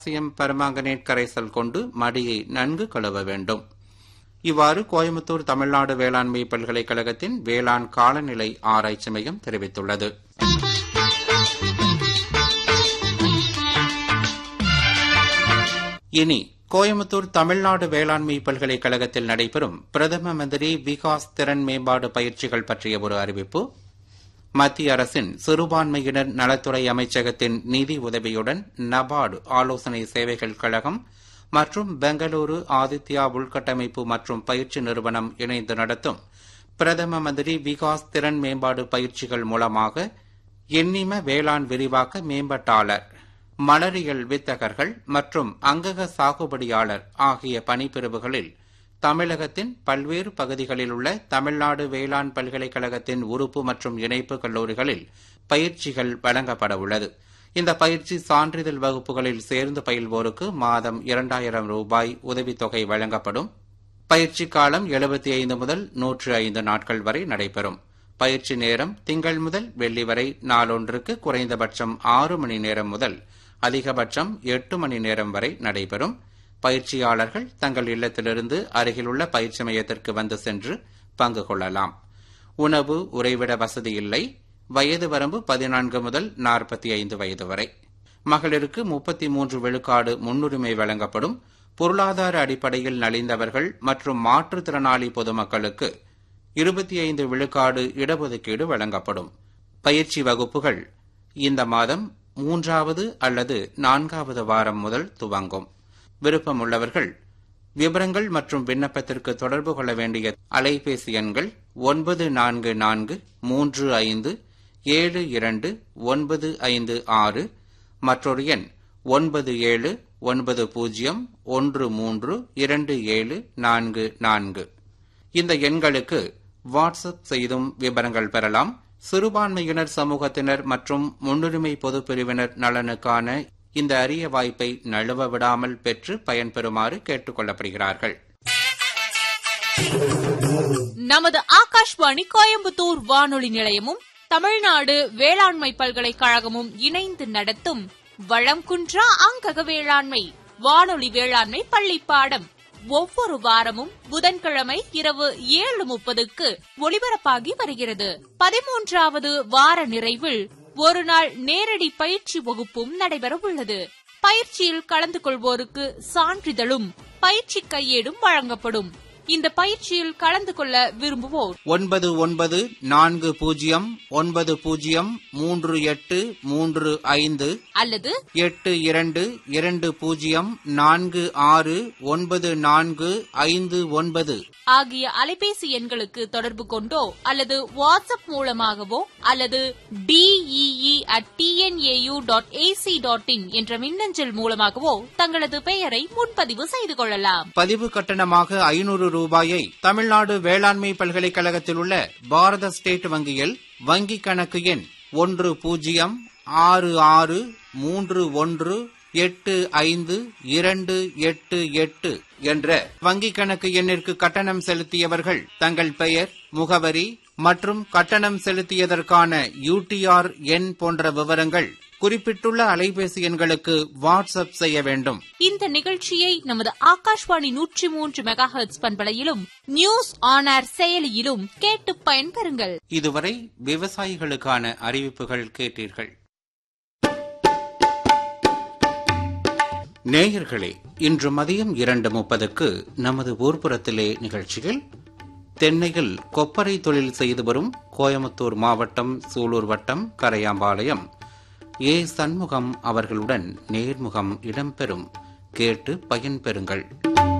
சியம் permanganate கரைசல் கொண்டு மடியை நன்கு கழுவ வேண்டும் இவ்வாறு கோயம்புத்தூர் தமிழ்நாடு வேளாண்மை பல்கலைக்கழகத்தின் வேளாண் காலநிலை ஆராய்ச்சி மையம் தெரிவித்துள்ளது இனி கோயம்புத்தூர் தமிழ்நாடு வேளாண்மை பல்கலைக்கழகத்தில் நடைபெறும் பிரதம மந்திரி விகாஸ் திறன் மேம்பாடு பயிற்சிகள் பற்றிய ஒரு அறிவிப்பு மத்திய அரசின் சிறுபான்மையினர் நலத்துறை அமைச்சகத்தின் நிதி உதவியுடன் நபார்டு ஆலோசனை சேவைகள் கழகம் மற்றும் பெங்களூரு ஆதித்யா உள்கட்டமைப்பு மற்றும் பயிற்சி நிறுவனம் இணைந்து நடத்தும் பிரதம மந்திரி விகாஸ் திறன் மேம்பாடு பயிற்சிகள் மூலமாக எண்ணிம வேளாண் விரிவாக்க மேம்பட்டாளர் மலரியல் வித்தகர்கள் மற்றும் அங்கக சாகுபடியாளர் ஆகிய பணிப்பிரிவுகளில் தமிழகத்தின் பல்வேறு பகுதிகளில் உள்ள தமிழ்நாடு வேளாண் பல்கலைக்கழகத்தின் உறுப்பு மற்றும் இணைப்பு கல்லூரிகளில் பயிற்சிகள் வழங்கப்பட உள்ளது இந்த பயிற்சி சான்றிதழ் வகுப்புகளில் சேர்ந்து பயில்வோருக்கு மாதம் இரண்டாயிரம் ரூபாய் உதவித்தொகை வழங்கப்படும் பயிற்சி காலம் எழுபத்தி ஐந்து முதல் நூற்று ஐந்து நாட்கள் வரை நடைபெறும் பயிற்சி நேரம் திங்கள் முதல் வெள்ளி வரை நாளொன்றுக்கு குறைந்தபட்சம் ஆறு மணி நேரம் முதல் அதிகபட்சம் எட்டு மணி நேரம் வரை நடைபெறும் பயிற்சியாளர்கள் தங்கள் இல்லத்திலிருந்து அருகிலுள்ள பயிற்சி மையத்திற்கு வந்து சென்று பங்கு கொள்ளலாம் உணவு உறைவிட வசதி இல்லை வயது வரம்பு பதினான்கு முதல் நாற்பத்தி ஐந்து வயது வரை மகளிருக்கு முப்பத்தி மூன்று விழுக்காடு முன்னுரிமை வழங்கப்படும் பொருளாதார அடிப்படையில் நலிந்தவர்கள் மற்றும் மாற்றுத்திறனாளி பொதுமக்களுக்கு இருபத்தி ஐந்து விழுக்காடு இடஒதுக்கீடு வழங்கப்படும் பயிற்சி வகுப்புகள் இந்த மாதம் மூன்றாவது அல்லது நான்காவது வாரம் முதல் துவங்கும் விருப்பமுள்ளவர்கள் விவரங்கள் மற்றும் விண்ணப்பத்திற்கு தொடர்பு கொள்ள வேண்டிய அலைபேசி எண்கள் ஒன்பது நான்கு நான்கு மூன்று ஐந்து ஏழு இரண்டு ஒன்பது ஐந்து ஆறு மற்றொரு எண் ஒன்பது ஏழு ஒன்பது பூஜ்ஜியம் ஒன்று மூன்று இரண்டு ஏழு நான்கு நான்கு இந்த எண்களுக்கு வாட்ஸ்அப் செய்தும் விவரங்கள் பெறலாம் சிறுபான்மையினர் சமூகத்தினர் மற்றும் முன்னுரிமை பொதுப் பிரிவினர் நலனுக்கான இந்த அரிய வாய்ப்பை நழுவ விடாமல் பெற்று பயன்பெறுமாறு கேட்டுக் கொள்ளப்படுகிறார்கள் நமது ஆகாஷ்வாணி கோயம்புத்தூர் வானொலி நிலையமும் தமிழ்நாடு வேளாண்மை பல்கலைக்கழகமும் இணைந்து நடத்தும் வளம் குன்றா அங்கக வேளாண்மை வானொலி வேளாண்மை பள்ளி பாடம் ஒவ்வொரு வாரமும் புதன்கிழமை இரவு ஏழு முப்பதுக்கு ஒளிபரப்பாகி வருகிறது பதிமூன்றாவது வார நிறைவில் ஒரு நாள் நேரடி பயிற்சி வகுப்பும் நடைபெற உள்ளது பயிற்சியில் கலந்து கொள்வோருக்கு சான்றிதழும் பயிற்சி கையேடும் வழங்கப்படும் இந்த பயிற்சியில் கலந்து கொள்ள விரும்புவோர் ஒன்பது ஒன்பது நான்கு பூஜ்ஜியம் ஒன்பது பூஜ்ஜியம் மூன்று எட்டு மூன்று ஐந்து அல்லது எட்டு இரண்டு இரண்டு பூஜ்ஜியம் நான்கு ஆறு ஒன்பது நான்கு ஐந்து ஒன்பது ஆகிய அலைபேசி எண்களுக்கு தொடர்பு கொண்டோ அல்லது வாட்ஸ்அப் மூலமாகவோ அல்லது DEE at TNAU dot AC dot in என்ற மின்னஞ்சல் மூலமாகவோ தங்களது பெயரை முன்பதிவு செய்து கொள்ளலாம் பதிவு கட்டணமாக ஐநூறு ரூபாயை தமிழ்நாடு வேளாண்மை பல்கலைக்கழகத்தில் உள்ள பாரத ஸ்டேட் வங்கியில் வங்கிக் கணக்கு எண் ஒன்று பூஜ்ஜியம் ஆறு ஆறு மூன்று ஒன்று எட்டு ஐந்து இரண்டு எட்டு எட்டு என்ற வங்கிக் கணக்கு எண்ணிற்கு கட்டணம் செலுத்தியவர்கள் தங்கள் பெயர் முகவரி மற்றும் கட்டணம் செலுத்தியதற்கான யூடிஆர் எண் போன்ற விவரங்கள் குறிப்பிட்டுள்ள அலைபேசி எண்களுக்கு வாட்ஸ்அப் செய்ய வேண்டும் இந்த நிகழ்ச்சியை நமது ஆகாஷ்வாணி நூற்றி மூன்று மெகா ஹெர்ட்ஸ் பண்பலையிலும் நியூஸ் ஆன் ஏர் செயலியிலும் கேட்டு பயன்பெறுங்கள் இதுவரை விவசாயிகளுக்கான அறிவிப்புகள் கேட்டீர்கள் நேயர்களே இன்று மதியம் இரண்டு முப்பதுக்கு நமது ஊர்ப்புறத்திலே நிகழ்ச்சியில் தென்னையில் கொப்பரை தொழில் செய்து வரும் கோயமுத்தூர் மாவட்டம் சூலூர் வட்டம் கரையாம்பாளையம் ஏ சண்முகம் அவர்களுடன் நேர்முகம் இடம்பெறும் கேட்டு பயன்பெறுங்கள்